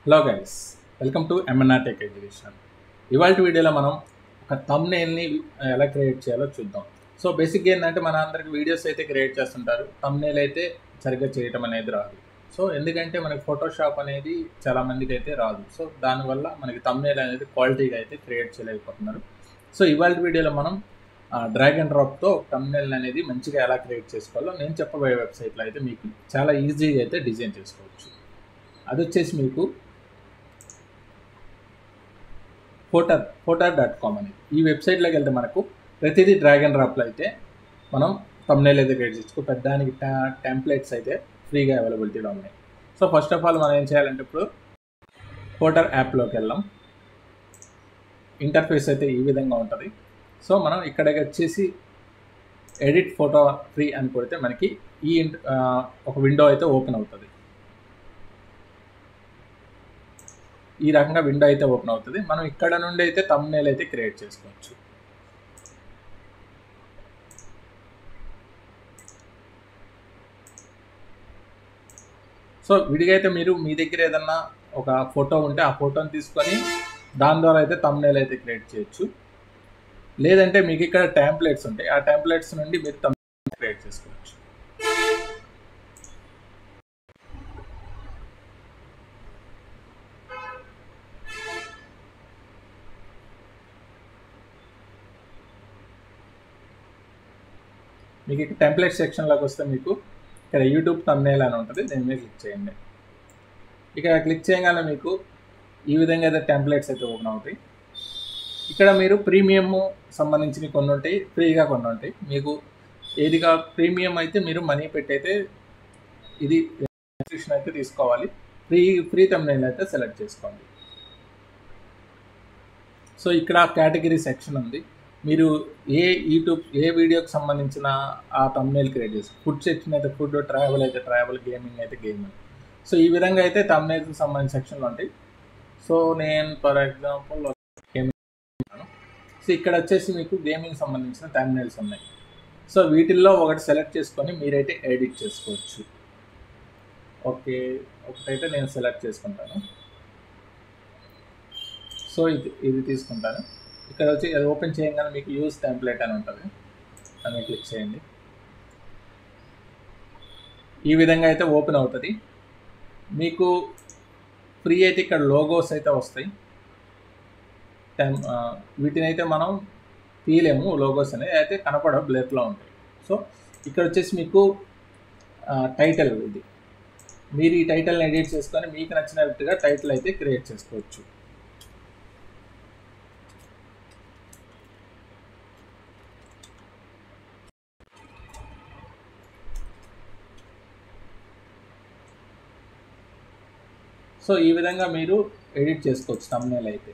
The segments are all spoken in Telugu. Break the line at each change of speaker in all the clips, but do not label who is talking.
Hello guys welcome to MNR tech education ఇవాళ వీడియోలో మనం ఒక తమ్నేల్ని ఎలా క్రియేట్ చేయాలో చూద్దాం సో బేసిక్గా ఏంటంటే మన అందరికి వీడియోస్ అయితే క్రియేట్ చేస్తుంటారు తమ్నేల్ అయితే సరిగ్గా చేయటం అనేది రాదు సో ఎందుకంటే మనకి ఫోటోషాప్ అనేది చాలా మందికి అయితే రాదు సో దానివల్ల మనకి తమ్నేల్ అనేది క్వాలిటీగా అయితే క్రియేట్ చేయలేకపోతున్నారు సో ఇవాళ వీడియోలో మనం డ్రాగ్ అండ్ డ్రాప్తో తమ్నేల్ అనేది మంచిగా ఎలా క్రియేట్ చేసుకోవాలో నేను చెప్పబోయే వెబ్సైట్లో అయితే మీకు చాలా ఈజీగా అయితే డిజైన్ చేసుకోవచ్చు అది వచ్చేసి మీకు ఫోటర్ ఫోటర్ డాట్ కామ్ అనేది ఈ వెబ్సైట్లోకి వెళ్తే మనకు ప్రతిదీ డ్రాగ్ అండ్ డ్రాప్లో అయితే మనం తమ్నేల్ అయితే క్రియేట్ చేసుకో పెద్దానికి టెంప్లెట్స్ అయితే ఫ్రీగా అవైలబిలిటీలో ఉన్నాయి సో ఫస్ట్ ఆఫ్ ఆల్ మనం ఏం చేయాలంటే ఇప్పుడు ఫోటర్ యాప్లోకి వెళ్దాం ఇంటర్ఫేస్ అయితే ఈ విధంగా ఉంటుంది సో మనం ఇక్కడ వచ్చేసి ఎడిట్ ఫోటో ఫ్రీ అని కొడితే మనకి ఈ ఒక విండో అయితే ఓపెన్ అవుతుంది ఈ రకంగా విండో అయితే ఓపెన్ అవుతుంది మనం ఇక్కడ నుండి అయితే తమ్నేల్ అయితే క్రియేట్ చేసుకోవచ్చు సో విడిగా అయితే మీరు మీ దగ్గర ఏదన్నా ఒక ఫోటో ఉంటే ఆ ఫోటోని తీసుకొని దాని ద్వారా అయితే తమ్నేల్ అయితే క్రియేట్ చేయొచ్చు లేదంటే మీకు ఇక్కడ టెంప్లెట్స్ ఉంటాయి ఆ టెంప్లెట్స్ నుండి మీరు తమ్నేల్ క్రియేట్ చేసుకోవచ్చు మీకు ఇక్కడ టెంప్లెట్ సెక్షన్లోకి వస్తే మీకు ఇక్కడ యూట్యూబ్ తమ్నేల్ అని ఉంటుంది దీని మీద క్లిక్ చేయండి ఇక్కడ క్లిక్ చేయగానే మీకు ఈ విధంగా అయితే టెంప్లెట్స్ అయితే ఓపెన్ అవుతాయి ఇక్కడ మీరు ప్రీమియం సంబంధించిన కొన్ని ఉంటాయి ఫ్రీగా కొన్ని ఉంటాయి మీకు ఏదిగా ప్రీమియం అయితే మీరు మనీ పెట్టి అయితే ఇది సబ్స్క్రిప్షన్ అయితే తీసుకోవాలి ఫ్రీ ఫ్రీ తమ్నేల్ అయితే సెలెక్ట్ చేసుకోండి సో ఇక్కడ కేటగిరీ సెక్షన్ ఉంది మీరు ఏ యూట్యూబ్ ఏ వీడియోకి సంబంధించిన ఆ తమ్నేల్ క్రియేట్ చేస్తారు ఫుడ్ సెక్షన్ అయితే ఫుడ్ ట్రావెల్ అయితే ట్రావెల్ గేమింగ్ అయితే గేమింగ్ సో ఈ విధంగా అయితే తమ్నేల్కి సంబంధించిన సెక్షన్లు ఉంటాయి సో నేను ఫర్ ఎగ్జాంపుల్ గేమింగ్ సో ఇక్కడ వచ్చేసి మీకు గేమింగ్ సంబంధించిన తమ్నేల్స్ ఉన్నాయి సో వీటిల్లో ఒకటి సెలెక్ట్ చేసుకొని మీరైతే ఎడిట్ చేసుకోవచ్చు ఓకే ఒకటైతే నేను సెలెక్ట్ చేసుకుంటాను సో ఇది ఇది తీసుకుంటాను ఇక్కడ వచ్చి అది ఓపెన్ చేయగానే మీకు యూజ్ టెంప్లెట్ అని ఉంటుంది దాన్ని క్లిక్ చేయండి ఈ విధంగా అయితే ఓపెన్ అవుతుంది మీకు ఫ్రీ అయితే ఇక్కడ లోగోస్ అయితే వస్తాయి వీటిని అయితే మనం తీయలేము లోగోస్ అనేది అయితే కనపడ బ్లర్లో ఉంటాయి సో ఇక్కడ వచ్చేసి మీకు టైటిల్ ఇది మీరు ఈ టైటిల్ని ఎడిట్ చేసుకొని మీకు నచ్చినట్టుగా టైటిల్ అయితే క్రియేట్ చేసుకోవచ్చు సో ఈ విధంగా మీరు ఎడిట్ చేసుకోవచ్చు తమ్నేల్ అయితే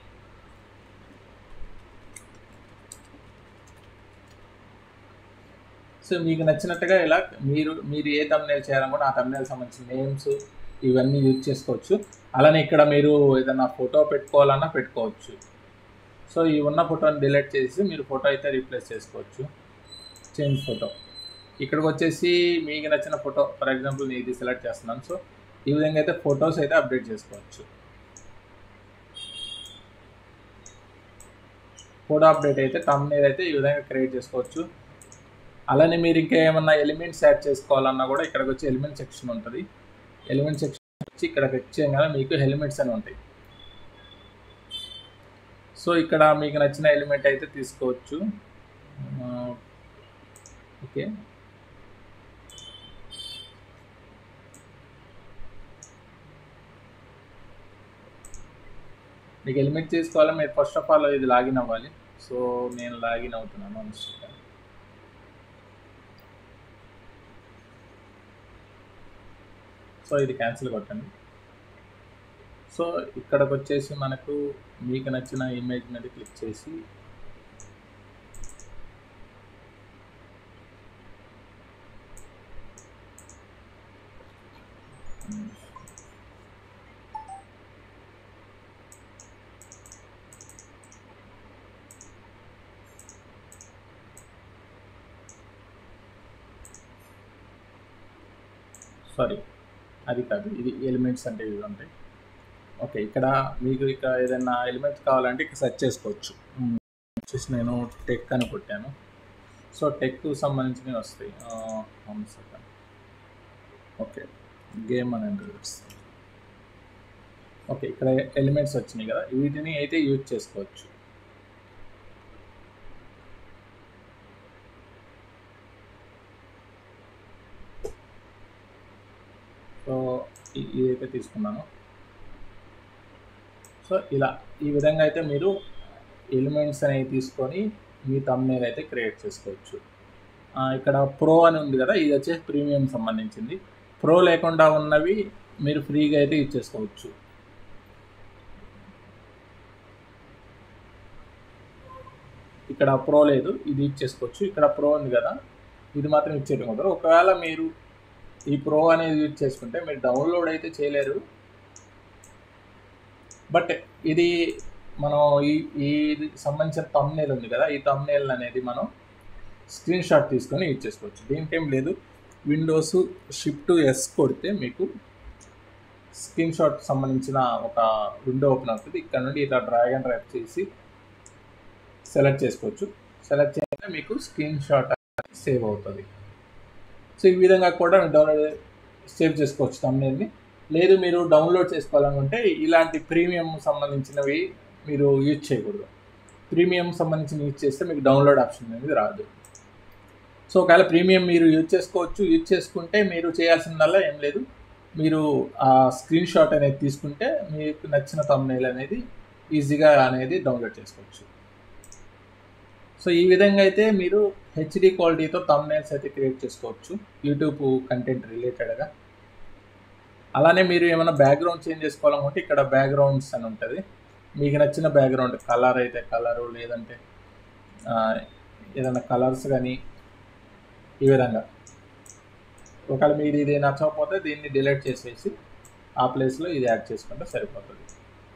సో మీకు నచ్చినట్టుగా ఇలా మీరు మీరు ఏ తమ్నేల్ చేయాలనుకుంటే ఆ తమ్నేల్ సంబంధించిన నేమ్స్ ఇవన్నీ యూజ్ చేసుకోవచ్చు అలానే ఇక్కడ మీరు ఏదైనా ఫోటో పెట్టుకోవాలన్నా పెట్టుకోవచ్చు సో ఈ ఉన్న ఫోటోని డిలీట్ చేసి మీరు ఫోటో అయితే రీప్లేస్ చేసుకోవచ్చు చేంజ్ ఫోటో ఇక్కడికి వచ్చేసి మీకు నచ్చిన ఫోటో ఫర్ ఎగ్జాంపుల్ నేను ఇది సెలెక్ట్ చేస్తున్నాను సో ఈ విధంగా అయితే ఫొటోస్ అయితే అప్డేట్ చేసుకోవచ్చు ఫోటో అప్డేట్ అయితే తమ్నేల్ అయితే ఈ విధంగా క్రియేట్ చేసుకోవచ్చు అలానే మీరు ఇంకా ఏమన్నా ఎలిమెంట్స్ యాడ్ చేసుకోవాలన్నా కూడా ఇక్కడికి వచ్చి ఎలిమెంట్ సెక్షన్ ఉంటుంది ఎలిమెంట్ సెక్షన్ వచ్చి ఇక్కడ క్లిక్ చేయగానే మీకు ఎలిమెంట్స్ అని ఉంటాయి సో ఇక్కడ మీకు నచ్చిన ఎలిమెంట్ అయితే తీసుకోవచ్చు ఓకే మీకు ఎలిమిట్ చేసుకోవాలి మీరు ఫస్ట్ ఆఫ్ ఆల్ ఇది లాగిన్ అవ్వాలి సో నేను లాగిన్ అవుతున్నాను అనుకుంటా సో ఇది క్యాన్సిల్ కొట్టండి సో ఇక్కడికి వచ్చేసి మనకు మీకు నచ్చిన ఇమేజ్ మీద క్లిక్ చేసి సారీ అది కాదు ఇది ఎలిమెంట్స్ అంటే ఇవి ఉంటాయి ఓకే ఇక్కడ మీకు ఇక ఏదైనా ఎలిమెంట్స్ కావాలంటే ఇక్కడ సెర్చ్ చేసుకోవచ్చు మ్మ్. వచ్చేసి నేను టెక్ అని కొట్టాను సో టెక్ సంబంధించినవి వస్తాయి వన్ సెకండ్ ఓకే గేమ్ అని వస్తుంది ఓకే ఇక్కడ ఎలిమెంట్స్ వచ్చినాయి కదా వీటిని అయితే యూజ్ చేసుకోవచ్చు సో ఇ- ఇదైతే తీసుకున్నాను సో ఇలా ఈ విధంగా అయితే మీరు ఎలిమెంట్స్ అనేవి తీసుకొని మీ తమ్నేల్ అయితే క్రియేట్ చేసుకోవచ్చు ఆ, ఇక్కడ ప్రో అని ఉంది కదా ఇది వచ్చేసి ప్రీమియం సంబంధించింది ప్రో లేకుండా ఉన్నవి మీరు ఫ్రీగా అయితే ఇచ్చేసుకోవచ్చు ఇక్కడ ప్రో లేదు ఇది ఇచ్చేసుకోవచ్చు ఇక్కడ ప్రో ఉంది కదా ఇది మాత్రం ఇచ్చేయడం కుదరదు ఒకవేళ మీరు ఈ ప్రో అనేది యూజ్ చేసుకుంటే మీరు డౌన్లోడ్ అయితే చేయలేరు బట్ ఇది మనం ఈ ఈ సంబంధించిన తమ్నేల్ ఉంది కదా ఈ తమ్నేల్ అనేది మనం స్క్రీన్ షాట్ తీసుకొని యూజ్ చేసుకోవచ్చు దీనికి ఏం లేదు విండోస్ షిఫ్ట్ ఎస్ కొడితే మీకు స్క్రీన్ షాట్ సంబంధించిన ఒక విండో ఓపెన్ అవుతుంది ఇక్కడ నుండి ఇలా డ్రాగ్ అండ్ డ్రైవ్ చేసి సెలెక్ట్ చేసుకోవచ్చు సెలెక్ట్ చేస్తే మీకు స్క్రీన్ షాట్ సేవ్ అవుతుంది సో ఈ విధంగా కూడా డౌన్లోడ్ సేవ్ చేసుకోవచ్చు తమ్నేల్ని లేదు మీరు డౌన్లోడ్ చేసుకోవాలనుకుంటే ఇలాంటి ప్రీమియం సంబంధించినవి మీరు యూజ్ చేయకూడదు ప్రీమియం సంబంధించిన యూజ్ చేస్తే మీకు డౌన్లోడ్ ఆప్షన్ అనేది రాదు సో ఒకవేళ ప్రీమియం మీరు యూజ్ చేసుకోవచ్చు యూజ్ చేసుకుంటే మీరు చేయాల్సిందల్లా ఏం లేదు మీరు ఆ స్క్రీన్ షాట్ అనేది తీసుకుంటే మీకు నచ్చిన తమ్నేల్ అనేది ఈజీగా అనేది డౌన్లోడ్ చేసుకోవచ్చు సో ఈ విధంగా అయితే మీరు హెచ్డి క్వాలిటీతో తమ్నేల్స్ అయితే క్రియేట్ చేసుకోవచ్చు యూట్యూబ్ కంటెంట్ రిలేటెడ్గా అలానే మీరు ఏమైనా బ్యాక్గ్రౌండ్ చేంజ్ చేసుకోవాలనుకుంటే ఇక్కడ బ్యాక్గ్రౌండ్స్ అని ఉంటుంది మీకు నచ్చిన బ్యాక్గ్రౌండ్ కలర్ అయితే కలరు లేదంటే ఆ, ఏదైనా కలర్స్ కానీ ఈ విధంగా ఒకవేళ మీరు ఇది నచ్చకపోతే దీన్ని డిలీట్ చేసేసి ఆ ప్లేస్లో ఇది యాడ్ చేసుకుంటే సరిపోతుంది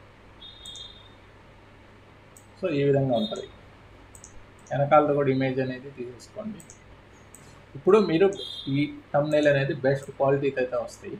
సో ఈ విధంగా ఉంటుంది వెనకాలతో కూడా ఇమేజ్ అనేది తీసేసుకోండి ఇప్పుడు మీరు ఈ తమ్నేల్ అనేది బెస్ట్ క్వాలిటీతో అయితే వస్తాయి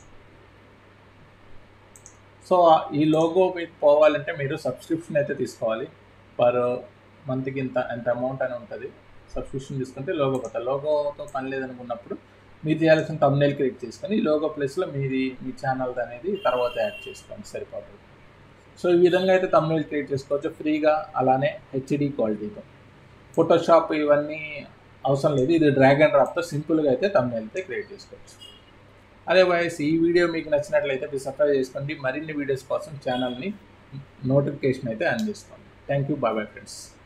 సో ఈ లోగో మీకు పోవాలంటే మీరు సబ్స్క్రిప్షన్ అయితే తీసుకోవాలి పర్ మంత్కి ఇంత ఎంత అమౌంట్ అని ఉంటుంది సబ్స్క్రిప్షన్ తీసుకుంటే లోగో పోతుంది లోగోతో పని లేదనుకున్నప్పుడు మీరు చేయాల్సిన తమ్నేల్ క్రియేట్ చేసుకొని ఈ లోగో ప్లేస్లో మీది మీ ఛానల్ అనేది తర్వాత యాడ్ చేసుకోండి సరిపోతుంది సో ఈ విధంగా అయితే తమ్నేల్ క్రియేట్ చేసుకోవచ్చు ఫ్రీగా అలానే హెచ్డి క్వాలిటీతో ఫోటోషాప్ ఇవన్నీ అవసరం లేదు ఇది డ్రాగ్ అండ్ డ్రాప్తో సింపుల్గా అయితే తమ్నేల్ అయితే క్రియేట్ చేసుకోవచ్చు అదే వాయిస్ ఈ వీడియో మీకు నచ్చినట్లయితే మీరు సబ్స్క్రైబ్ చేసుకోండి మరిన్ని వీడియోస్ కోసం ఛానల్ని నోటిఫికేషన్ అయితే ఆన్ చేసుకోండి థ్యాంక్ యూ బాబాయ్ ఫ్రెండ్స్